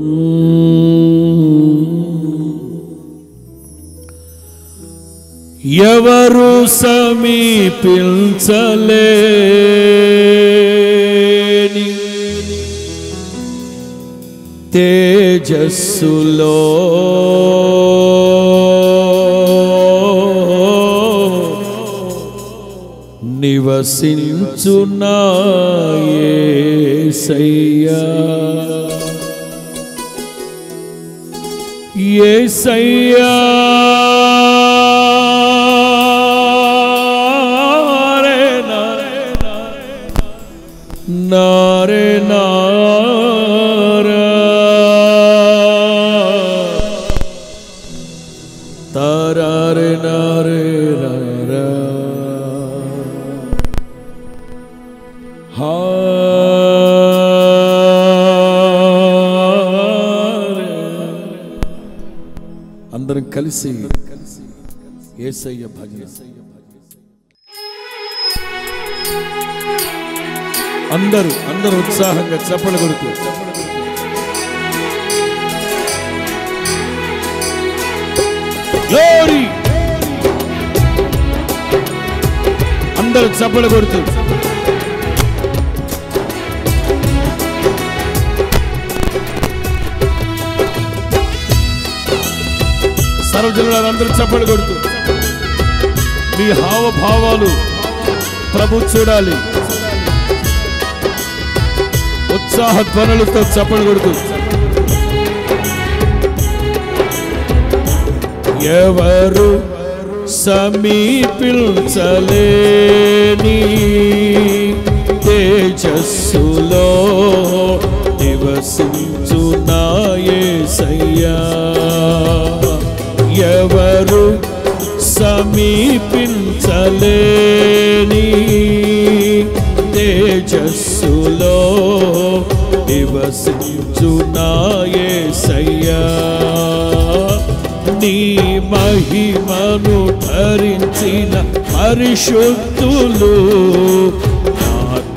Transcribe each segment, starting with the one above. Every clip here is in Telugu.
ఎవరు సమీపించలేని తేజస్సులో నివసించున్నాయేసయ్యా ఏసయ్యా రే నారే నారే నారా తారారే నారే నారా హారే. అందరం కలిసి ఏసయ్య భజన అందరూ అందరూ ఉత్సాహంగా చప్పలు కొడుతూ Glory! అందరూ చప్పలు కొడుతూ సర్వజనులు అందరూ చప్పలు కొడుతూ మీ హావభావాలు ప్రభు చూడాలి ఉత్సాహ ధ్వనులతో చప్పలు కొడుతూ ఎవరు సమీపించలేని తేజస్సులో నివసించున్నాయేసయ్యా ఎవరు సమీపించలేని తేజస్సులో నివసించున్నాయేసయ్యా నీ మహిమను ధరించిన పరిశుద్ధులు నా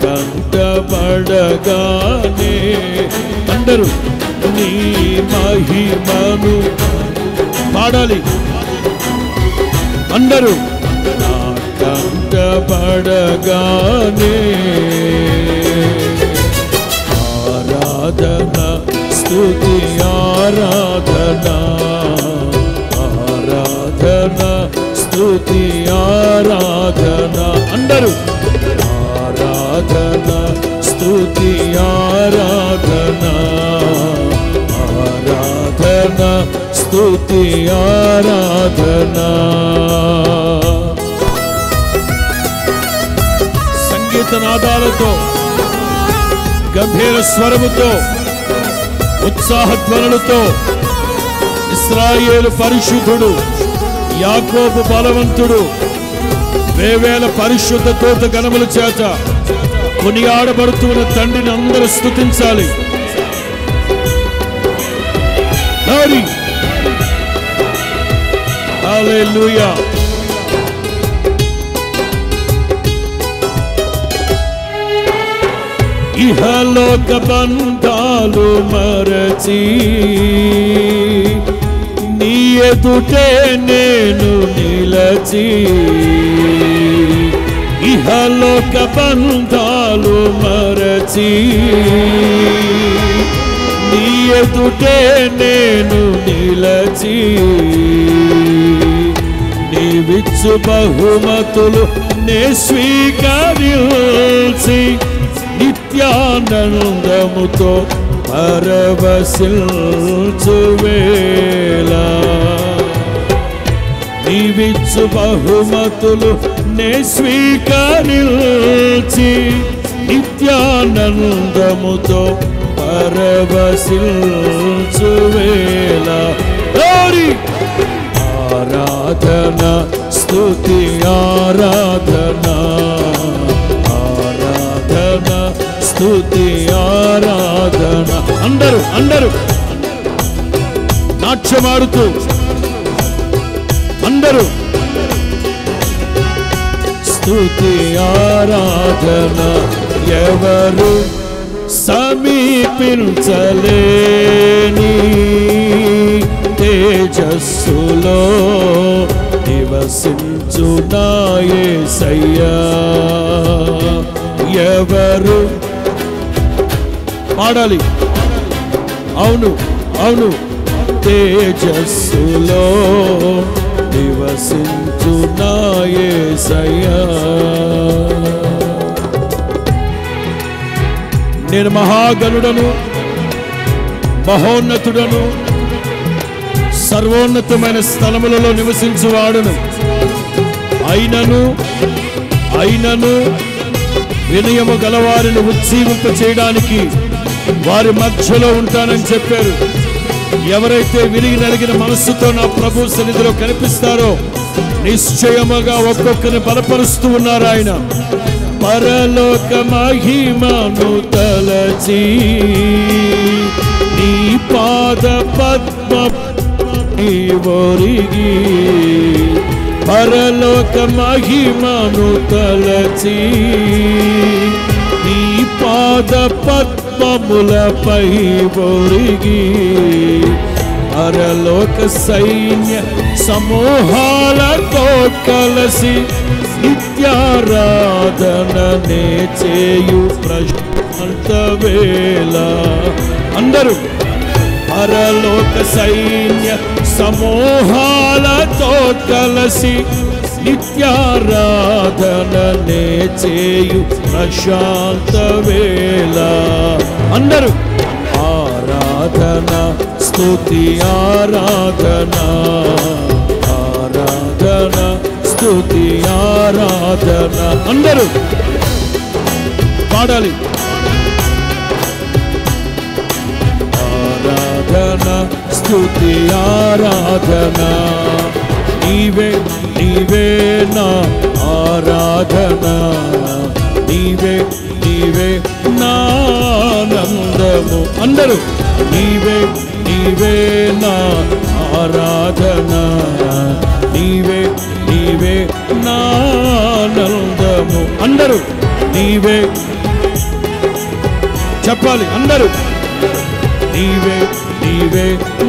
కంటబడగానే అందరూ నీ మహిమను పాడాలి అందరూ నా కంటబడగానే ఆరాధన స్తుతి ఆరాధన ఆరాధన స్తుతి ఆరాధన అందరూ ఆరాధన స్తుతి ఆరాధన ఆరాధన స్తుతి ఆరాధన సంగీత నాదాలతో గంభీర స్వరముతో ఉత్సాహ ధ్వనులతో ఇస్రాయేలు పరిశుద్ధుడు యాకోబు బలవంతుడు వేవేల పరిశుద్ధ తోట గణముల చేత కొనియాడబడుతున్న తండ్రిని అందరూ స్థుతించాలి Glory. Hallelujah. ఇహలోక బంధాలు మరచి నీ ఎదుటే నేను నిలచి ఇహలోక బంధాలు మరచి నీ ఎదుటే నేను నిలచి నీవిచ్చు బహుమతులు నే స్వీకరించి నిత్యానందముతో పరవశిల్చు వేళ నీవిచ్చు బహుమతులు నే స్వీకరించి నిత్యానందముతో పరవశిల్చు వేళ Glory! ఆరాధన స్తుతి ఆరాధన ఆరాధన స్తుతి ఆరాధన అందరూ అందరూ నాట్యమాడుతూ అందరూ స్తుతి ఆరాధన ఎవరు సమీపించలేని తేజస్సులో నివసించు నాయసయ్యా ఎవరు పాడాలి అవును అవును తేజస్సులో నివసించు నాయసయ్యా నేను మహాగణుడను మహోన్నతుడను సర్వోన్నతమైన స్థలములలో నివసించువాడును అయినను అయినను వినయము గలవారిని ఉజ్జీవింప చేయడానికి వారి మధ్యలో ఉంటానని చెప్పారు ఎవరైతే విరిగి నలిగిన మనస్సుతో నా ప్రభు సన్నిధిలో కనిపిస్తారో నిశ్చయముగా ఒక్కొక్కరిని బలపరుస్తూ ఉన్నారు ఆయన పరలోక మహిమను తలచి నీ పాద పద్మ ఒరిగి పరలోక మహిమను తలచి నీ పాద పద్మములపై ఒరిగి పరలోక సైన్య సమూహాలతో కలిసి నిత్యారాధననే చేయు ప్రశాంత వేళ అందరూ పరలోక సైన్య సమూహాలతో కలిసి నిత్యారాధననే చేయు ప్రశాంత వేళ అందరూ ఆరాధన స్తుతి ఆరాధన ఆరాధన స్తుతి ఆరాధన అందరూ పాడాలి ఆరాధన స్తుతి ఆరాధన నీవే నీవే నా ఆరాధన నీవే నీవే నా ఆనందము అందరూ నీవే నీవే నా ఆరాధన నీవే నీవే నా ఆనందము అందరూ నీవే చెప్పాలి అందరూ నీవే నీవే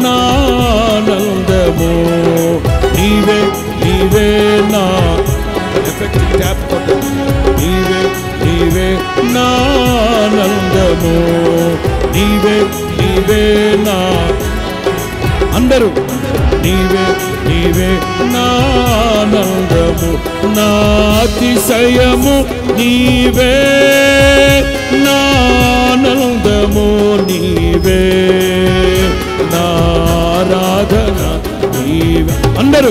నానందము నీవే నీవే నా ఎఫెక్ట్ ట్యాప్ కొట్టండి నీవే నీవే నానందము నీవే నీవే నా అందరూ నీవే నీవే నానందము నాతిశయము నీవే నానందము నీవే నారాధన నీవే అందరూ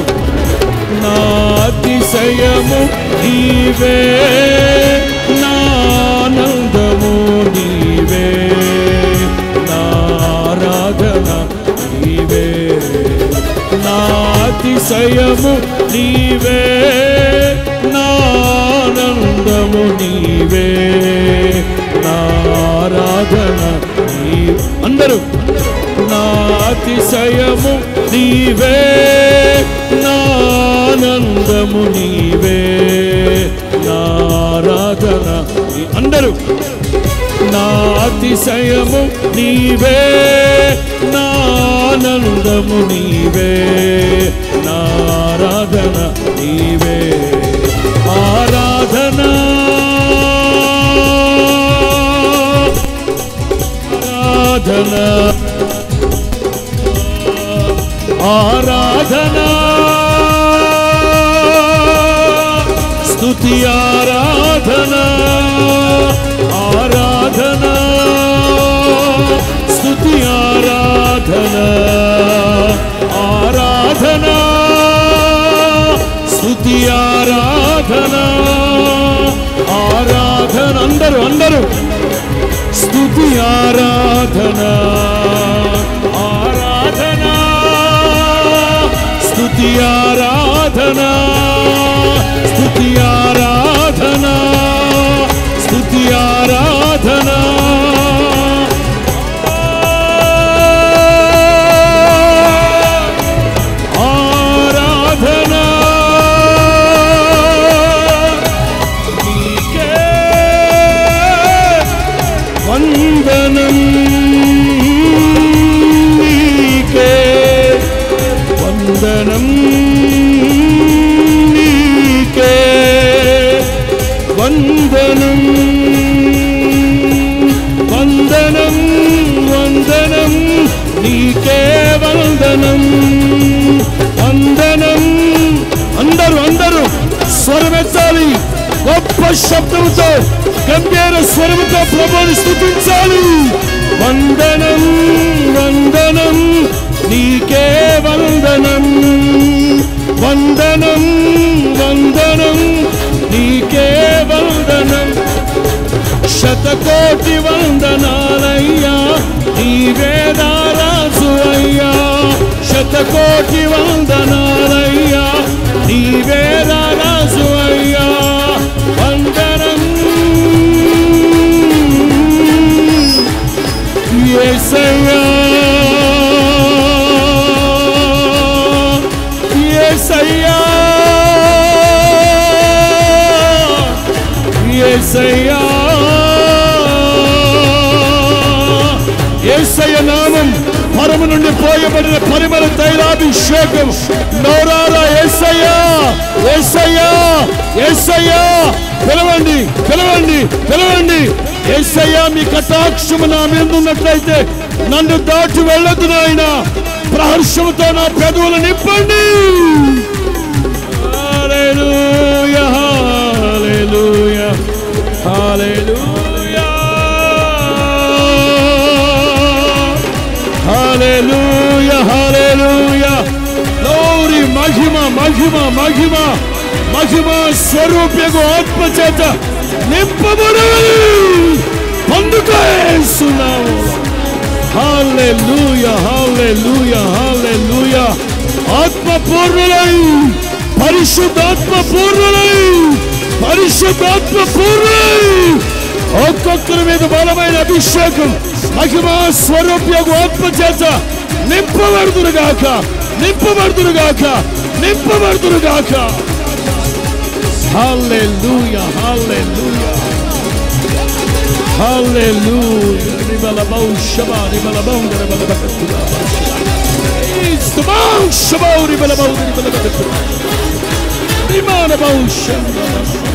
నాతిశయము నీవే నానందము నీవే నారాధన నీవే నాతిశయము నీవే నానందము నీవే నారాధన నీ అందరూ నాతిశయము నీవే నానందము నీవే నారాధన నీ అందరూ నాతిశయము నీవే నానందము నీవే నారాధన నీవే ఆరాధన ఆరాధన ఆరాధన స్తుతి ఆరాధన ఆరాధన స్తుతి ఆరాధన ఆరాధన స్తుతి ఆరాధన ఆరాధన అందరూ అందరూ స్తుతి ఆరాధన ఆరాధన స్తుతి ఆరాధన స్తుతి ఆరాధన స్తుతి ఆరాధన ఆరాధన నీకే వందనం నీకే వందనం నీకే వందనం వందనం వందనం నీకే వందనం వందనం అందరూ అందరూ స్వరమెత్తాలి గొప్ప శబ్దంతో గంభీర స్వరముతో ప్రభుని స్థుతించాలి వందనం వందనం నీకే వందనం వందనం వందనం నీకే వందనం శతకోటి వందనాలయ్యా నీవే రాజు అయ్యా శతకోటి వందనాలయ్యా నీవే రాజు అయ్యా వందనం యేసయ్యా యేసయ్యా యేసయ్యా యేసయ్య నామం పరము నుండి పోయబడిన పరిమళ తైలాభిషేకం నోరారా యేసయ్యా యేసయ్యా యేసయ్యా పిలవండి పిలవండి పిలవండి యేసయ్యా మీ కటాక్షము నా మీద ఉన్నట్లయితే నన్ను దాటి వెళ్ళొద్దు నాయన ప్రహర్షముతో నా పెదవులు నింపండి Hallelujah, hallelujah, hallelujah. Hallelujah, hallelujah. Glory, మహిమ మహిమ మహిమ మహిమ స్వరూప్యకు ఆత్మ చేత నింపబడాలి పొందుకేస్తున్నాము హాలెలూయా హాలెలూయా హాలెలూయా ఆత్మ పూర్ణులై పరిశుద్ధాత్మ పూర్ణులై పరిశుద్ధాత్మ పూర్ణులై ఒక్కొక్కరి మీద బలమైన అభిషేకం మహిమా స్వరూప్యకు ఆత్మ చేత నింపబడుదురుగాక నింపబడుదురుగాక నింపబడుదురుగాక hallelujah hallelujah Hallelujah. Ribalabau Shaba, Ribalabau, Ribalabakatula. It's the Bau Shaba, Ribalabau, Ribalabakatula. Ribalabau Shaba,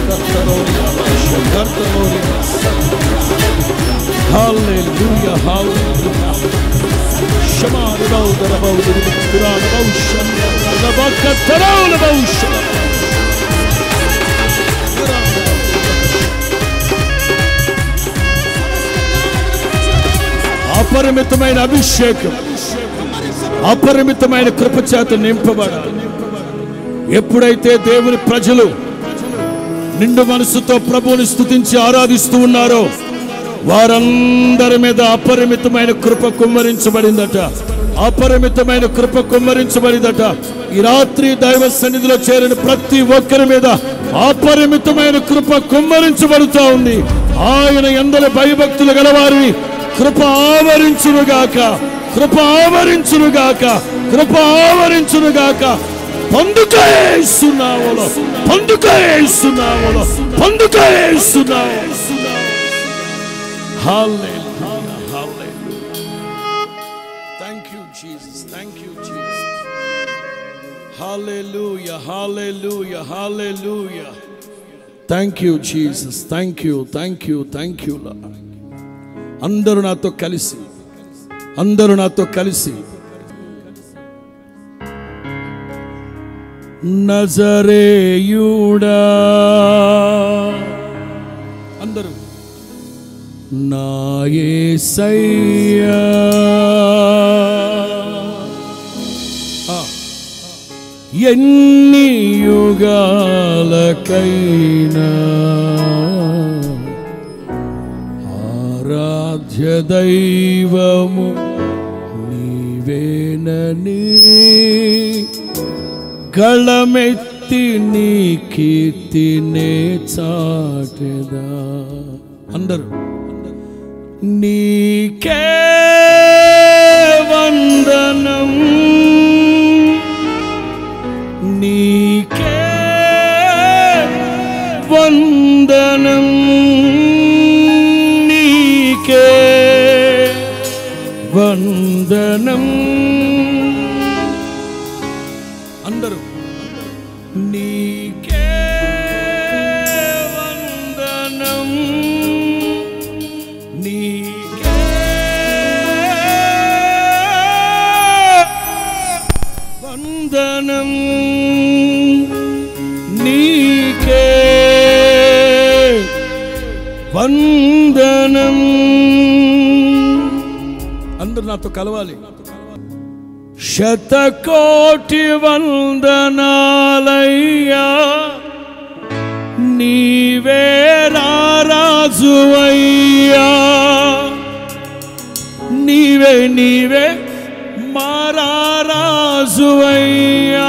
Hallelujah, hallelujah. Shama, Ribau, Rabau, Ribakura, Rabau Shaba, Rabakatala, Rabau Shaba. అపరిమితమైన అభిషేకం అపరిమితమైన కృప చేత నింపబడాలి ఎప్పుడైతే దేవుని ప్రజలు నిండు మనసుతో ప్రభువుని స్తుతించి ఆరాధిస్తూ ఉన్నారో వారందరి మీద అపరిమితమైన కృప కుమ్మరించబడిందట అపరిమితమైన కృప కుమ్మరించబడిందట ఈ రాత్రి దైవ సన్నిధిలో చేరిన ప్రతి ఒక్కరి మీద అపరిమితమైన కృప కుమ్మరించబడుతూ ఉంది ఆయన ఎందరి భయభక్తులు గలవారిని కృప ఆవరించునుగాక కృప ఆవరించునుగాక కృప ఆవరించునుగాక పొందుకేస్తున్నావులో పొందుకేస్తున్నావులో పొందుకేస్తున్నావు Hallelujah, hallelujah. Thank you, Jesus. Thank you, Jesus. Hallelujah, hallelujah, hallelujah. Thank you, Jesus. Thank you, thank you, thank you, Lord. అందరూ నాతో కలిసి అందరూ నాతో కలిసి నజరేయుడా అందరూ నాయసయ్యా ఎన్ని యుగాలకైనా ఆరాధ్య దైవము నీవేనని గళమెత్తి నీ కీర్తినే చాటెదా అందరూ నీకే వందనం నీకే వందనం నీకే వందనం అందరూ నీకే వందనం నీకే వందనం నీకే వందనం అందరూ నాతో కలవాలి శతకోటి వందనాలయ్యా నీవే రాజువయ్యా నీవే నీవే మారాజువయ్యా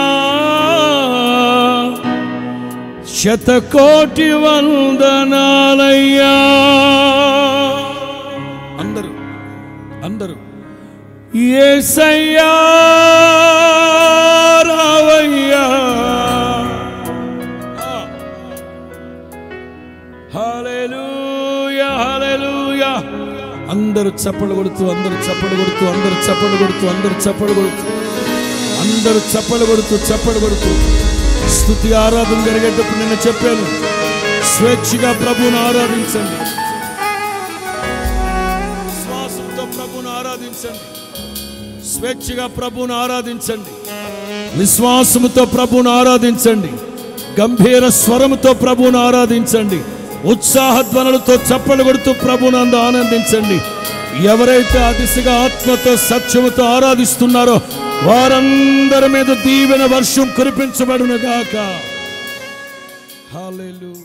శతకోటి వందనాలయ్యా అందరూ అందరూ ఏసయ్యా రావయ్యా హల్లెలూయా హల్లెలూయా అందరూ చప్పలు కొడుతూ అందరూ చప్పలు కొడుతూ అందరూ చప్పలు కొడుతూ అందరూ చప్పలు కొడుతూ అందరూ చప్పలు కొడుతూ చప్పలు కొడుతూ స్థుతి ఆరాధన జరిగేటప్పుడు నిన్న చెప్పాను స్వేచ్ఛగా ప్రభువును ఆరాధించండి విశ్వాసంతో ప్రభువును ఆరాధించండి స్వేచ్ఛగా ప్రభువును ఆరాధించండి విశ్వాసముతో ప్రభువును ఆరాధించండి గంభీర స్వరముతో ప్రభువును ఆరాధించండి ఉత్సాహధ్వనులతో చప్పలు కొడుతూ ప్రభువును అందు ఆనందించండి ఎవరైతే ఆ దిశగా ఆత్మతో సత్యముతో ఆరాధిస్తున్నారో వారందరి మీద దీవెన వర్షం కురిపించబడును గాక హల్లెలూయా